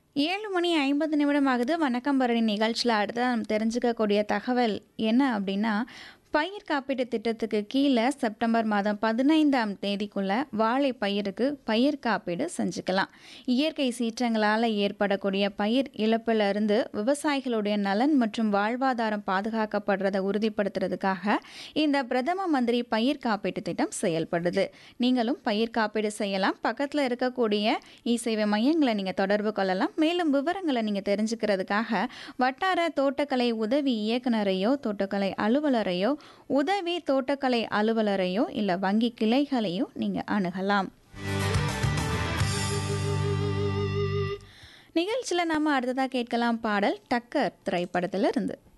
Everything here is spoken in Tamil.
ஏழு மணி ஐம்பது நிமிடம் ஆகுது வணக்கம் பரணி நிகழ்ச்சியில் அடுத்ததாக நம்ம தெரிஞ்சுக்கக்கூடிய தகவல் என்ன அப்படின்னா பயிர் காப்பீட்டு திட்டத்துக்கு கீழே செப்டம்பர் மாதம் பதினைந்தாம் தேதிக்குள்ள வாழை பயிருக்கு பயிர் காப்பீடு செஞ்சுக்கலாம் இயற்கை சீற்றங்களால் ஏற்படக்கூடிய பயிர் இழப்பிலிருந்து விவசாயிகளுடைய நலன் மற்றும் வாழ்வாதாரம் பாதுகாக்கப்படுறதை உறுதிப்படுத்துறதுக்காக இந்த பிரதம மந்திரி பயிர் காப்பீட்டு திட்டம் செயல்படுது நீங்களும் பயிர் காப்பீடு செய்யலாம் பக்கத்தில் இருக்கக்கூடிய இ சேவை மையங்களை நீங்கள் தொடர்பு கொள்ளலாம் மேலும் விவரங்களை நீங்கள் தெரிஞ்சுக்கிறதுக்காக வட்டார தோட்டக்கலை உதவி இயக்குனரையோ தோட்டக்கலை அலுவலரையோ உதவி தோட்டக்கலை அலுவலரையோ இல்லை வங்கி கிளைகளையோ நீங்கள் அணுகலாம் நிகழ்ச்சியில் நாம அடுத்ததாக கேட்கலாம் பாடல் டக்கர் திரைப்படத்திலிருந்து